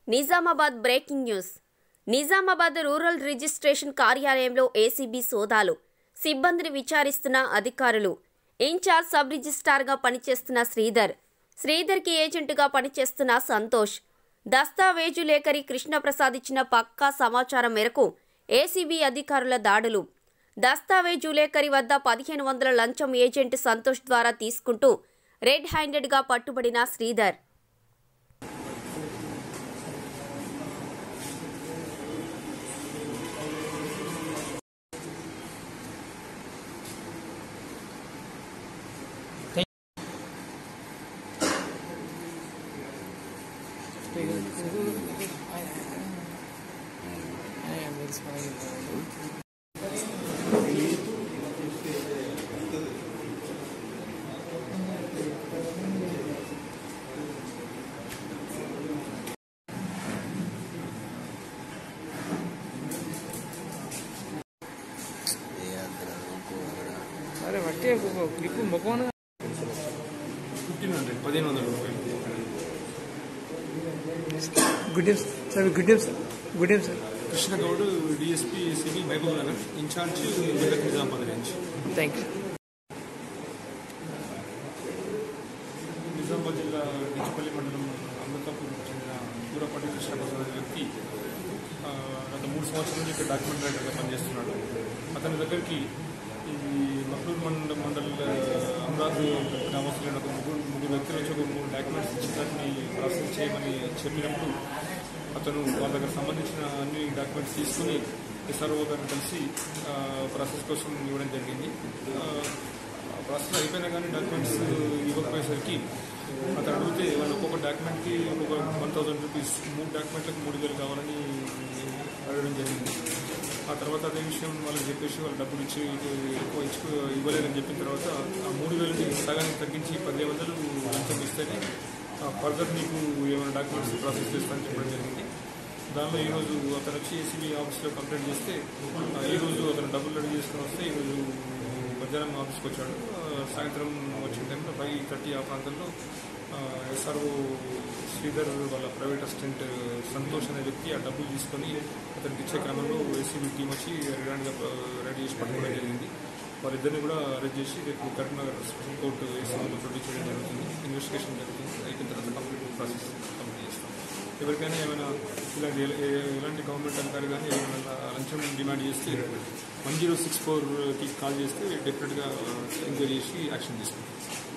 Nizamabad breaking news Nizamabad rural registration కార్యాలయంలో ACB సోదాలు సిబ్బందిని విచారిస్తున్న అధికారులు ఇన్ఛార్జ్ సబ్ రిజిస్ట్రార్గా పనిచేస్తున్న శ్రీధర్ శ్రీధర్కి ఏజెంటుగా పనిచేస్తున్న సంతోష్ దస్తావేజు లేఖరి కృష్ణప్రసాద్ ఇచ్చిన పక్కా సమాచారం మేరకు ఏసీబీ అధికారుల దాడులు దస్తావేజు లేఖరి వద్ద పదిహేను వందల లంచం ఏజెంట్ సంతోష్ ద్వారా తీసుకుంటూ రెడ్ హ్యాండెడ్గా పట్టుబడిన శ్రీధర్ అరే వట్టి క్లిప్ ముఖం ఫిఫ్టీన్ హండ్రెడ్ పదిహేను వందల రూపాయలు good news sir good news good news sir Krishna Goud DSP CB Mahabubnagar incharge Medak Nizamabad range thank you Nizamabad జిల్లా డిచిపల్లి మండలం అమృతాపూర్కి చెందిన కూరపాటి కృష్ణప్రసాద్ అనే వ్యక్తి ఆ, గత మూడు సంవత్సరాల నుంచి ఇక్కడ డాక్యుమెంట్ రైటర్గా పనిచేస్తున్నాడు అతని దగ్గరికి ఈ మహ్లూర్ మండల మండల్ అమరావతి గ్రామస్తులైన ఒక ముగ్గురు ముగ్గురు వ్యక్తుల నుంచి ఒక మూడు డాక్యుమెంట్స్ ఇచ్చి దాన్ని ప్రాసెస్ చేయమని చెప్పినప్పుడు అతను వాళ్ళ దగ్గర సంబంధించిన అన్ని డాక్యుమెంట్స్ తీసుకుని ఎస్ఆర్ఓ గారిని కలిసి ఆ, ప్రాసెస్ కోసం ఇవ్వడం జరిగింది ఆ, ప్రాసెస్ అయిపోయినా కానీ డాక్యుమెంట్స్ ఇవ్వకపోయేసరికి అతను అడిగితే వాళ్ళు ఒక్కొక్క డాక్యుమెంట్కి ఒక వన్ థౌసండ్ రూపీస్ మూడు డాక్యుమెంట్లకు మూడు వేలు కావాలని అడగడం జరిగింది ఆ తర్వాత అదే విషయం వాళ్ళకి చెప్పేసి వాళ్ళు డబ్బులు ఇచ్చి ఎక్కువ ఇచ్చుకు ఇవ్వలేదని చెప్పిన తర్వాత ఆ మూడు వేలని సగానికి తగ్గించి పదిహేను వందలు లంచం ఇస్తేనే ఫర్దర్ మీకు ఏమైనా డాక్యుమెంట్స్ ప్రాసెస్ చేస్తానని చెప్పడం జరిగింది దానిలో ఈరోజు అతను వచ్చి ఏసీబీ ఆఫీస్లో కంప్లైంట్ చేస్తే ఆ, ఈరోజు అతను డబ్బులు రెడీ చేసుకుని వస్తే ఈరోజు మధ్యాహ్నం ఆఫీస్కి వచ్చాడు ఆ, సాయంత్రం వచ్చిన టైంలో ఫైవ్ థర్టీ ఆ ప్రాంతంలో ఎస్ఆర్ఓ శ్రీధర్ వాళ్ళ ప్రైవేట్ అసిస్టెంట్ సంతోష్ అనే వ్యక్తి ఆ డబ్బులు తీసుకొని అతనికి ఇచ్చే క్రమంలో ఏసీబీ టీం వచ్చి రిలాండ్గా రెడీ చేసి పట్టుకోవడం జరిగింది వారిద్దరిని కూడా అరెస్ట్ చేసి రేపు కరీంనగర్ స్పెషల్ కోర్టు ఏసీబీలో ప్రొడ్యూస్ చేయడం జరుగుతుంది ఇన్వెస్టిగేషన్ జరుగుతుంది అయిపోయిన తర్వాత కంప్లీట్ ప్రాసెస్ కంప్లీట్ చేస్తాం ఎవరికైనా ఏమైనా ఇలాంటి ఎ- ఎ- ఎలాంటి గవర్నమెంట్ అధికారి కానీ ఏమైనా లంచం డిమాండ్ చేస్తే వన్ జీరో సిక్స్ ఫోర్కి కాల్ చేస్తే డెఫినెట్గా ఎంక్వైరీ చేసి యాక్షన్ తీసుకుంటాం